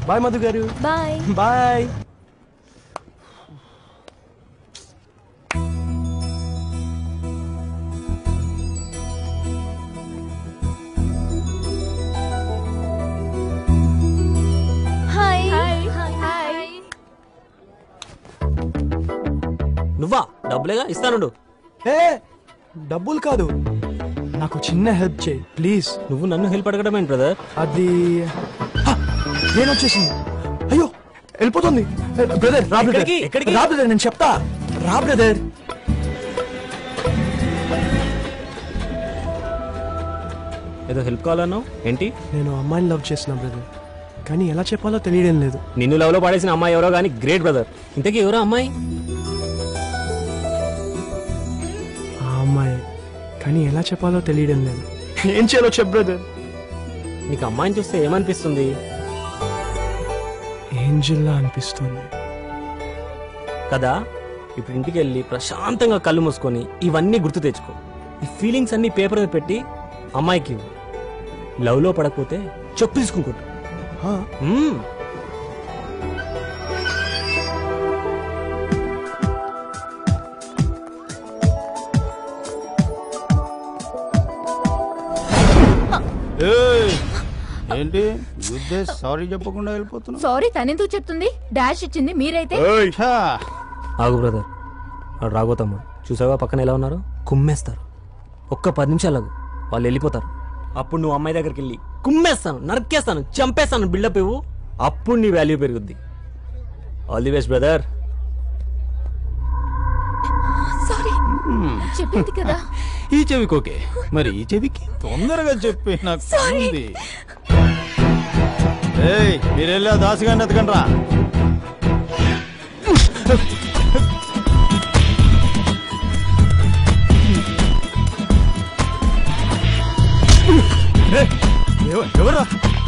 Bye Madhu గారు bye bye hi hi నువ్వా డబ్బులేగా ఇస్తానుండు ఏ డబ్బులు కాదు నాకు చిన్న హెల్ప్ చేయి ప్లీజ్ నువ్వు నన్ను హెల్ప్ అడగడం ఏంటి బ్రదర్ అది హ! నేను వచ్చేసింది అయ్యో వెళ్ళిపోతుంది బ్రదర్ రా బ్రదర్ ఎక్కడికి? ఎక్కడికి? రా బ్రదర్ నేను చెప్తా రా బ్రదర్ ఏదో హెల్ప్ కావాలన్నావు ఏంటి నేను అమ్మాయిని లవ్ చేసిన బ్రదర్ కానీ ఎలా చెప్పాలో తెలియడం లేదు నిన్ను లవ్ లో పడేసిన అమ్మాయి ఎవరో కానీ గ్రేట్ బ్రదర్ ఇంతకీ ఎవరో అమ్మాయి ఆ అమ్మాయి కానీ ఎలా చెప్పాలో తెలియడం లేదు ఏం చేయాలో చెప్ బ్రదర్ నీకు అమ్మాయిని చూస్తే ఏమనిపిస్తుంది ఏంజిల్లా అనిపిస్తుంది కదా ఇప్పుడు ఇంటికి వెళ్ళి ప్రశాంతంగా కళ్ళు మూసుకొని ఇవన్నీ గుర్తు తెచ్చుకో ఈ ఫీలింగ్స్ అన్ని పేపర్ మీద పెట్టి అమ్మాయికి ఇవ్వు. లవ్ లో పడకపోతే చెప్పు తీసుకుంటా ఆ, ఏయ్! ఏంటి గుద్దే సారీ చెప్పకుండా వెళ్ళిపోతున్నావు సారీ తనెందుకు చెప్తుంది డాష్ ఇచ్చింది మీరైతే ఛా! ఆగు బ్రదర్ వాడు రాగో తమ్ముడు చూసావా పక్కన ఎలా ఉన్నారు కుమ్మేస్తారు ఒక్క పది నిమిషాలు ఆగు వాళ్ళు వెళ్ళిపోతారు అప్పుడు నువ్వు అమ్మాయి దగ్గరికి వెళ్ళి కుమ్మేస్తాను నరికేస్తాను చంపేస్తాను బిల్డప్ ఇవ్వు అప్పుడు నీ వాల్యూ పెరుగుద్ది all the best brother sorry చెప్పింది కదా ఈ చెవికి ఓకే మరి ఈ చెవికి తొందరగా చెప్పి నాకు Sorry. ఉంది ఏయ్ మీరు వెళ్ళా దాసిగాన్ని ఎత్తకండి రా ఎవరా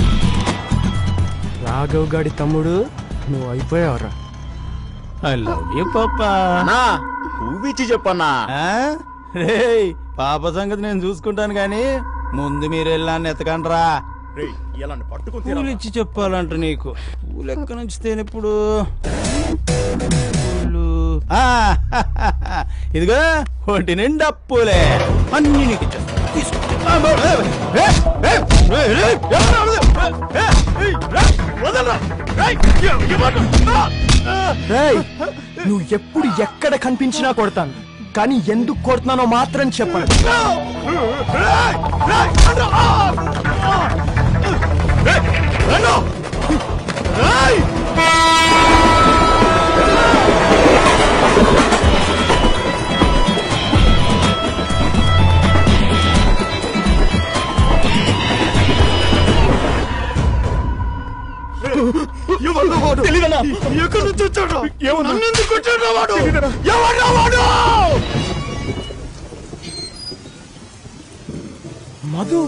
రాఘవ్ గాడి తమ్ముడు నువ్వు అయిపోయావురా ఐ లవ్ యూ పాపా అన్నా పువ్విచ్చి చెప్పన్నా రేయ్ పాప సంగతి నేను చూసుకుంటాను కానీ ముందు మీరు వెళ్ళాన్ని ఎత్తకండి రా రేయ్ ఇలా పట్టుకుని పూలు ఇచ్చి చెప్పాలంట నీకు పూలు ఎక్క నుంచి తేనెప్పుడు పూలు ఆ, ఇదిగో ఒంటి నిండా పూలే అన్ని నీకు ఇచ్చేస్తా. తీసుకో. ఆ, బా, ఏ, ఏ, ఏ, ఏ, ఏ, ఎవరు రావద్దు. ఏ, ఏ, రా, వదలరా. ఏయ్, ఎ- ఎవరు? ఆ, ఆ. రేయ్ నువ్వు ఎప్పుడు ఎక్కడ కనిపించినా కొడతాను కానీ ఎందుకు కొడుతున్నానో మాత్రం చెప్పండి రేయ్, రేయ్, రండి. ఆ, ఆ. రేయ్, రండి. రేయ్. తెలీదన్నా ఎక్కడి నుంచి వచ్చాడు నన్ను ఎందుకు వచ్చాడు వాడు ఎవడ్రా వాడు మధు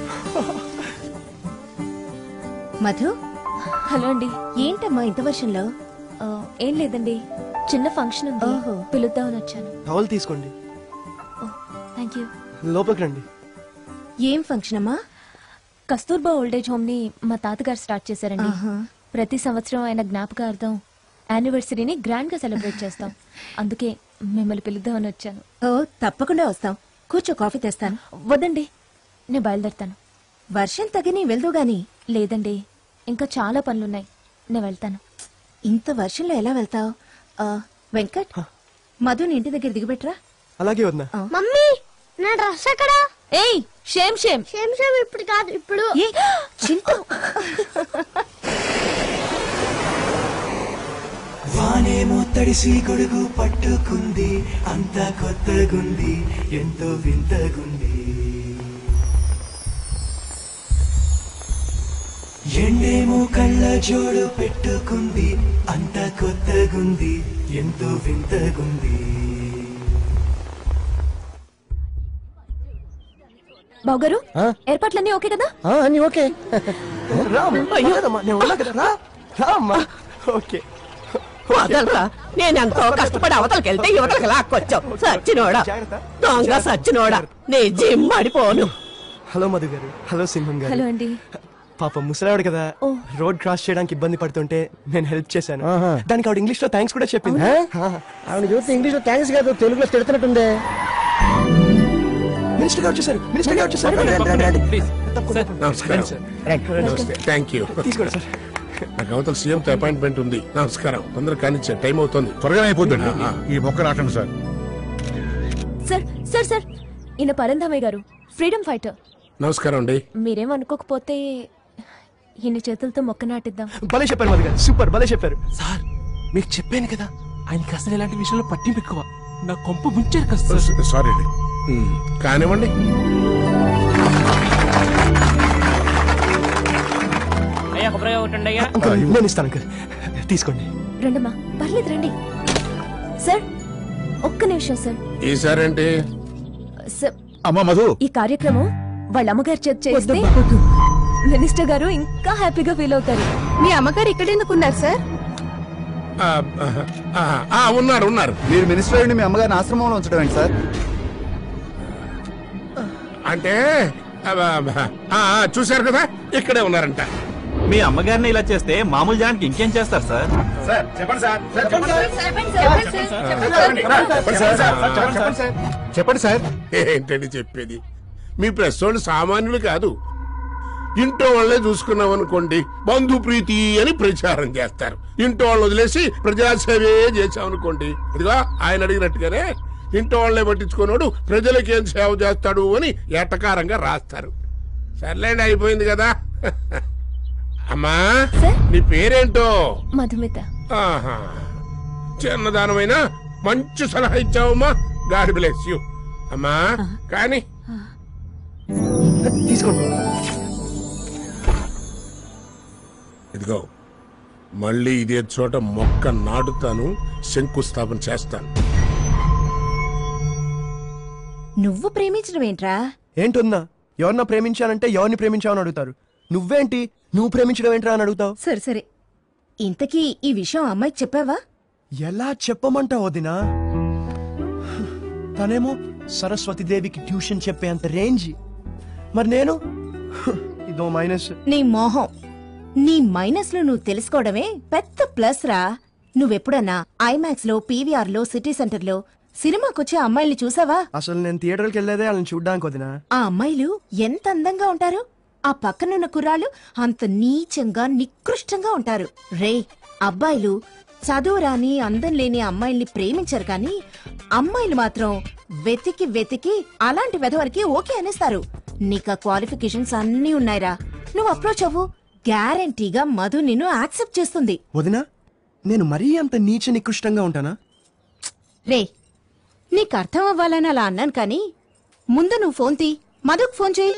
మధు హలో అండి ఏంటమ్మా ఇంత వర్షంలో ఆ, ఏం లేదండి చిన్న ఫంక్షన్ ఉంది ఓహో. పిలుద్దామని వచ్చాను టవల్ తీసుకోండి థ్యాంక్ యూ లోపలికి రండి ఏం ఫంక్షన్ అమ్మా కస్తూర్బా ఓల్డేజ్ హోమ్ ని మా తాతగారు స్టార్ట్ చేశారండి ఆహా. ప్రతి సంవత్సరం ఆయన జ్ఞాపకార్థం యానివర్సరీని గ్రాండ్ గా సెలబ్రేట్ చేస్తాం అందుకే మిమ్మల్ని పిలుద్దామని వచ్చాను ఓ తప్పకుండా వస్తాం కూర్చో కాఫీ తెస్తాను వద్దండి నేను బయలుదేరుతాను వర్షం తగ్గి నీ వెళ్దు గాని లేదండి ఇంకా చాలా పనులున్నాయి నేను వెళ్తాను ఇంత వర్షంలో ఎలా వెళ్తావు వెంకట్ మధుని ఇంటి దగ్గర దిగబెట్రా అలాగే వద్దా మమ్మీ నా డ్రెస్ ఎక్కడ ఏయ్ షేమ్ షేమ్ సేమ్ సేమ్ ఇప్పుడు కాదు ఇప్పుడు ఏ చింటూ వానేమో తడిసి గొడుగు పట్టుకుంది అంత కొత్తగుంది ఎంతో వింతగుంది ఎండేమో కళ్ళ జోడు పెట్టుకుంది అంత కొత్తగుంది ఎంతో వింతగుంది బావగారు ఏర్పాట్లన్నీ ఓకే కదా అన్ని ఓకే రా అమ్మా. లేదమ్మా, నేను ఉన్నా కదా రా రా అమ్మా ఓకే వదలరా నేనెంతో కష్టపడి అవతలకి వెళ్తే యువతలకి లాక్కొచ్చావు సచ్చినోడా జాగ్రత్త. దొంగ సచ్చినోడా నీ జిమ్ అడిపోను హలో మధు గారు హలో సింహం గారు హలో అండి పాప ముసలావిడ కదా రోడ్ క్రాస్ చేయడానికి ఇబ్బంది పడుతుంటే నేను హెల్ప్ చేశాను దానికి ఆవిడ ఇంగ్లీష్ లో థ్యాంక్స్ కూడా చెప్పింది ఆవిడ చూస్తే ఇంగ్లీష్ లో థ్యాంక్స్ కాదు తెలుగులో తిడుతున్నట్టుంది మినిస్టర్ గారు వచ్చేసారు మినిస్టర్ గారు వచ్చేసారు రండి, రండి, రండి. నమస్కారం నమస్తే థ్యాంక్ యూ తీసుకోండి సార్ నాకు అవతల సీఎం తో అపాయింట్మెంట్ ఉంది నమస్కారం తొందరగా కానిచ్చే టైం అవుతుంది త్వరగా అయిపోద్దండి ఈ మొక్క రాకండి సార్ సార్ సార్ సార్ ఈయన పరంధామయ్య గారు ఫ్రీడమ్ ఫైటర్ నమస్కారం అండి మీరేం అనుకోకపోతే ఈయన చేతులతో మొక్క నాటిద్దాం భలే చెప్పారు మధు గారు సూపర్ భలే చెప్పారు సార్ మీకు చెప్పాను కదా ఆయనకి అసలు ఇలాంటి విషయంలో పట్టింపు ఎక్కువ నా కొంప ముంచారు కదా సార్ సారీ అండి ఉమ్, కానివ్వండి అయ్యా కొబ్బరి ఒకటి అయ్యా అంకుల్ నేను ఇస్తాను అంకుల్ తీసుకోండి రండమ్మా పర్లేదు రండి సార్ ఒక్క నిమిషం సార్ ఈసారేంటి సార్ అమ్మా మధు ఈ కార్యక్రమం వాళ్ళ అమ్మగారి చేతి చేస్తే మినిస్టర్ గారు ఇంకా హ్యాపీగా ఫీల్ అవుతారు మీ అమ్మగారు ఇక్కడ ఎందుకు ఉన్నారు సార్ ఆ, ఆ, ఆ, ఉన్నారు ఉన్నారు మీరు మినిస్టర్ అయ్యండి మీ అమ్మగారిని ఆశ్రమంలో ఉంచడం ఏంటి సార్ అంటే ఆ, ఆ, ఆ, చూశారు కదా ఇక్కడే ఉన్నారంట మీ అమ్మగారిని ఇలా చేస్తే మామూలు జనానికి ఇంకేం చేస్తారు సార్ సార్ చెప్పండి సార్ చెప్పండి సార్ చెప్పండి సార్ ఏంటండి చెప్పేది మీ ప్రెస్ వాళ్ళు సామాన్యులు కాదు ఇంట్లో వాళ్ళే చూసుకున్నాం అనుకోండి బంధు ప్రీతి అని ప్రచారం చేస్తారు ఇంట్లో వాళ్ళు వదిలేసి ప్రజాసేవే చేసాం అనుకోండి ఇదిగో ఆయన అడిగినట్టుగానే ఇంట్లో వాళ్ళే పట్టించుకున్నాడు ప్రజలకి ఏం సేవ చేస్తాడు అని ఎటకారంగా రాస్తారు సర్లేండి అయిపోయింది కదా అమ్మా నీ పేరేంటో మధుమిత ఆహా చిన్నదానమైన మంచి సలహా ఇచ్చావమ్మా గాడ్ బ్లెస్ యూ అమ్మా కానీ తీసుకోండి ఇదిగో మళ్ళీ ఇదే చోట మొక్క నాటుతాను శంకుస్థాపన చేస్తాను నువ్వు ప్రేమించడం ఏంట్రా ఏంటున్నా ఎవరన్నా ప్రేమించానంటే ఎవరిని ప్రేమించావని అడుగుతారు నువ్వేంటి నువ్వు ప్రేమించడం ఏంట్రా అని అడుగుతావు సరే సరే ఇంతకీ ఈ విషయం అమ్మాయికి చెప్పావా ఎలా చెప్పమంటావు వదినా తనేమో సరస్వతి దేవికి ట్యూషన్ చెప్పే అంత రేంజ్ మరి నేను ఇదో మైనస్ నీ మోహం నీ మైనస్ లో నువ్వు తెలుసుకోవడమే పెద్ద ప్లస్ రా నువ్వెప్పుడన్నా ఐమాక్స్ లో పీవీఆర్ లో సిటీ సెంటర్ లో సినిమాకొచ్చే అమ్మాయిల్ని చూసావా అసలు నేను థియేటర్కి వెళ్ళేదే వాళ్ళని చూడ్డానికి వదినా ఆ అమ్మాయిలు ఎంత అందంగా ఉంటారు ఆ పక్కనున్న కుర్రాళ్ళు అంత నీచంగా నికృష్టంగా ఉంటారు రే అబ్బాయిలు చదువు రాని అందం లేని అమ్మాయిల్ని ప్రేమించరు కానీ అమ్మాయిలు మాత్రం వెతికి వెతికి అలాంటి వెధవరికి ఓకే అనేస్తారు నీకు ఆ క్వాలిఫికేషన్స్ అన్నీ ఉన్నాయిరా నువ్వు అప్రోచ్ అవ్వు గ్యారంటీగా మధు నిన్ను యాక్సెప్ట్ చేస్తుంది వదినా నేను మరీ అంత నీచ నికృష్టంగా ఉంటానా రే నీకు అర్థం అవ్వాలని అలా అన్నాను కానీ ముందు నువ్వు ఫోన్ తీ మధుకు ఫోన్ చేయి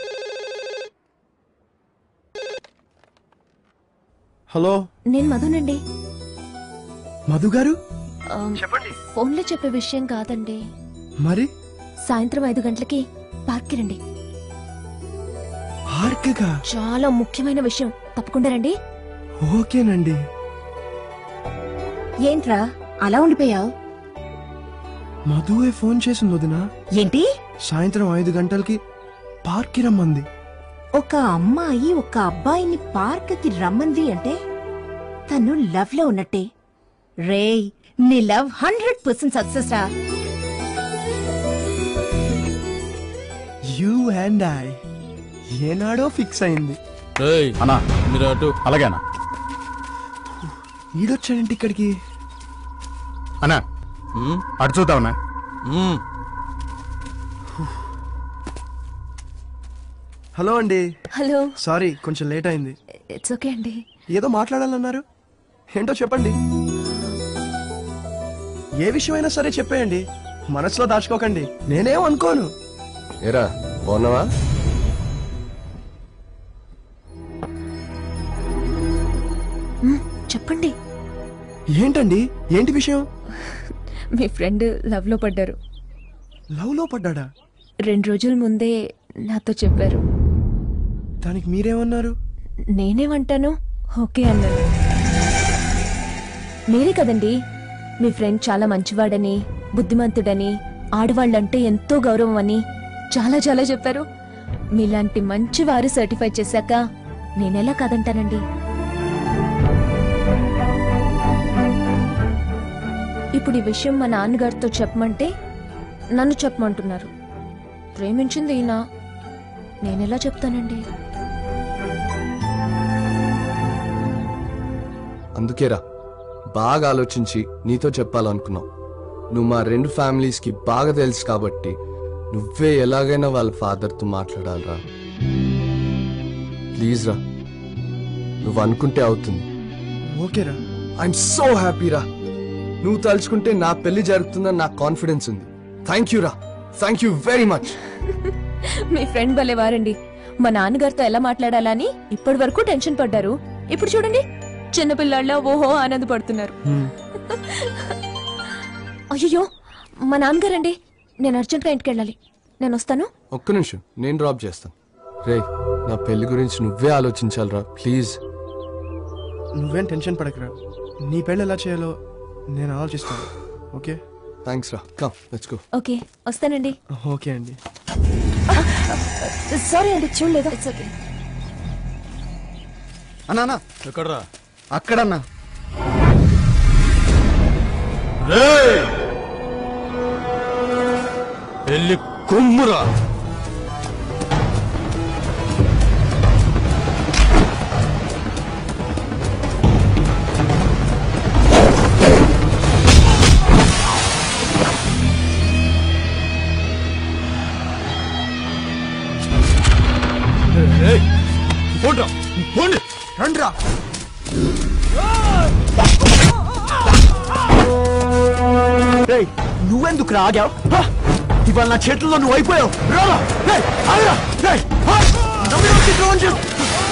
హలో నేను మధునండి మధు గారు చెప్పండి ఫోన్లో చెప్పే విషయం కాదండి మరి సాయంత్రం ఐదు గంటలకి పార్క్కి రండి పార్క్గా చాలా ముఖ్యమైన విషయం తప్పకుండా రండి ఓకేనండి ఏంట్రా అలా ఉండిపోయావు మధువే ఫోన్ చేసింది వదినా ఏంటి సాయంత్రం ఐదు గంటలకి పార్క్కి రమ్మంది ఒక అమ్మాయి ఒక అబ్బాయిని పార్క్కి రమ్మంది అంటే తను లవ్ లో ఉన్నట్టే రేయ్ నీ లవ్ హండ్రెడ్ పర్సెంట్ సక్సెస్ రా యూ అండ్ ఐ ఏనాడో ఫిక్స్ అయింది అన్నా మీరు అటు అలాగేనా ఈడొచ్చాడంటే ఇక్కడికి అన్నా అటు చూద్దామన్నా హలో అండి హలో సారీ కొంచెం లేట్ అయింది ఇట్స్ ఓకే అండి ఏదో మాట్లాడాలన్నారు ఏంటో చెప్పండి ఏ విషయమైనా సరే చెప్పేయండి మనసులో దాచుకోకండి నేనేం అనుకోను ఏరా బాగున్నావా మ్, చెప్పండి ఏంటండి ఏంటి విషయం మీ ఫ్రెండ్ లవ్ లో పడ్డారు లవ్ లో పడ్డాడా రెండు రోజుల ముందే నాతో చెప్పారు దానికి మీరేమన్నారు నేనేమంటాను ఓకే అన్నాను మీరే కదండి మీ ఫ్రెండ్ చాలా మంచివాడని బుద్ధిమంతుడని ఆడవాళ్ళంటే ఎంతో గౌరవం అని చాలా చాలా చెప్పారు మీలాంటి మంచి వారు సర్టిఫై చేశాక నేనెలా కాదంటానండి ఇప్పుడు ఈ విషయం మా నాన్నగారితో చెప్పమంటే నన్ను చెప్పమంటున్నారు ప్రేమించింది ఈయన నేనెలా చెప్తానండి అందుకేరా బాగా ఆలోచించి నీతో చెప్పాలనుకున్నావు నువ్వు మా రెండు ఫ్యామిలీస్కి బాగా తెలుసు కాబట్టి నువ్వే ఎలాగైనా వాళ్ళ ఫాదర్తో మాట్లాడాలిరా ప్లీజ్ రా నువ్వు అనుకుంటే అవుతుంది ఓకేరా ఐఎమ్ సో హ్యాపీ రా నువ్వు తలుచుకుంటే నా పెళ్లి జరుగుతుందని నాకు కాన్ఫిడెన్స్ ఉంది థ్యాంక్ యూ రా థ్యాంక్ యూ వెరీ మచ్ మీ ఫ్రెండ్ భలే వారండి మా నాన్నగారితో ఎలా మాట్లాడాలని ఇప్పటి వరకు టెన్షన్ పడ్డారు ఇప్పుడు చూడండి చిన్నపిల్లాళ్ళ ఓహో ఆనందపడుతున్నారు అయ్యో మా నాన్నగారండి నేను అర్జెంట్గా ఇంటికి వెళ్ళాలి నేను వస్తాను ఒక్క నిమిషం నేను డ్రాప్ చేస్తాను రే నా పెళ్లి గురించి నువ్వే ఆలోచించాలిరా ప్లీజ్ నువ్వేం టెన్షన్ పడకరా నీ పెళ్ళి ఎలా చేయాలో నేను ఆలోచిస్తాను ఓకే థ్యాంక్స్ రా కమ్ లెట్స్ గో ఓకే వస్తానండి ఓకే అండి సారీ అండి చూడలేదు ఇట్స్ ఓకే అన్నా అన్నా ఎక్కడరా అక్కడన్నా వెళ్ళి కుమ్మురా పోండ్రా పోండి రండ్రా రేయ్ నువ్వెందుకు రాగావు ఇవాళ నా చేతుల్లో నువ్వు అయిపోయావు రారా రేయ్ ఆగరా రేయ్ హా! నా మీద వచ్చి డ్రోన్ చేయి.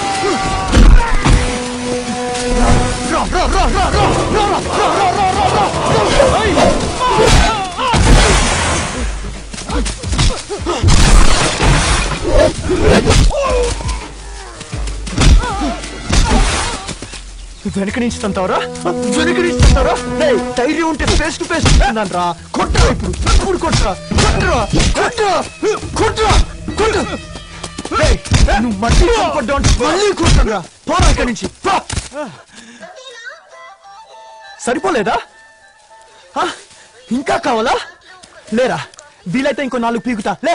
రా, రా, రా, రా, రా, రా, రా, రా, రా, రా, రా, రా. ఏయ్! వెనక నుంచి తంతావరా వెనక నుంచి తంతావరా రేయ్, ధైర్యం ఉంటే ఫేస్ టు ఫేస్ నన్ను రా కొట్టరా ఇప్పుడు ఇప్పుడు కొట్టరా కొట్టరా కొట్టరా కొట్టరా కొట్టు రేయ్, నువ్వు మళ్ళీ కనపడ్డావు అంటే మళ్ళీ కొట్టరా పోరా ఇక్కడి నుంచి పో. సరిపోలేదా ఆ? ఇంకా కావాలా లేరా వీలైతే ఇంకో నాలుగు పీకుతా లే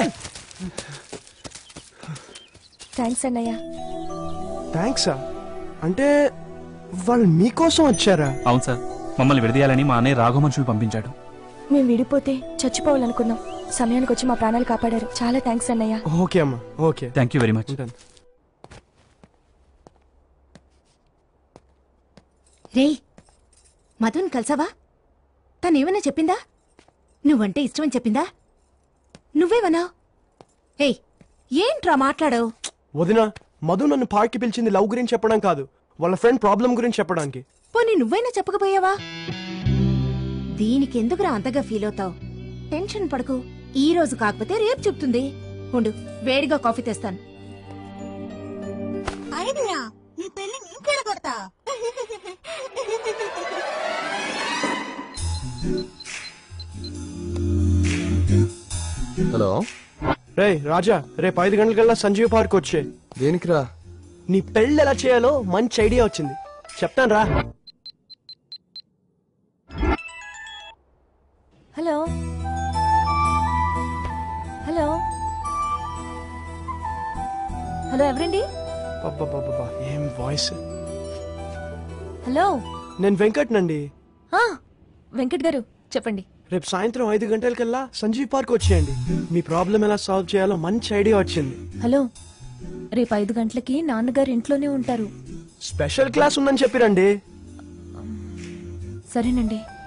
థ్యాంక్స్ అన్నయ్య థ్యాంక్సా అంటే వాళ్ళు మీకోసం వచ్చారా అవును సార్ మమ్మల్ని విడదీయాలని మా అన్నయ్య రాఘవ మనుషులు పంపించాడు మేము విడిపోతే చచ్చిపోవాలనుకున్నాం సమయానికి వచ్చి మా ప్రాణాలు కాపాడారు చాలా థ్యాంక్స్ అన్నయ్య ఓకే అమ్మా okay thank you very much ఉంటాను రేయ్ మధుని కలిసావా తనేమన్నా చెప్పిందా నువ్వంటే ఇష్టమని చెప్పిందా నువ్వేమన్నావు ఏయ్ ఏంట్రా మాట్లాడావు వదిన మధు నన్ను పార్క్కి పిలిచింది లవ్ గురించి చెప్పడం కాదు వాళ్ళ ఫ్రెండ్ ప్రాబ్లం గురించి చెప్పడానికి పోనీ నువ్వైనా చెప్పకపోయావా దీనికి ఎందుకురా అంతగా ఫీల్ అవుతావు టెన్షన్ పడకు ఈ రోజు కాకపోతే రేపు చెప్తుంది ఉండు వేడిగా కాఫీ తెస్తాను ఐడియా నీ పెళ్లి నేను చెడగొడతా హలో రేయ్ రాజా రేపు ఐదు గంటలకల్లా సంజీవ్ పార్క్ వచ్చే దేనికిరా నీ పెళ్ళి ఎలా చేయాలో మంచి ఐడియా వచ్చింది చెప్తాను రా హలో హలో హలో ఎవరండి అబ్బబ్బబ్బబ్బా, ఏం వాయిస్ హలో నేను వెంకట్ నండి ఆ, వెంకట్ గారు చెప్పండి రేపు సాయంత్రం ఐదు గంటలకల్లా సంజీవ్ పార్క్ వచ్చేయండి మీ ప్రాబ్లం ఎలా సాల్వ్ చేయాలో మంచి ఐడియా వచ్చింది హలో రేపు ఐదు గంటలకి నాన్నగారు ఇంట్లోనే ఉంటారు స్పెషల్ క్లాస్ ఉందని చెప్పిరండి సరేనండి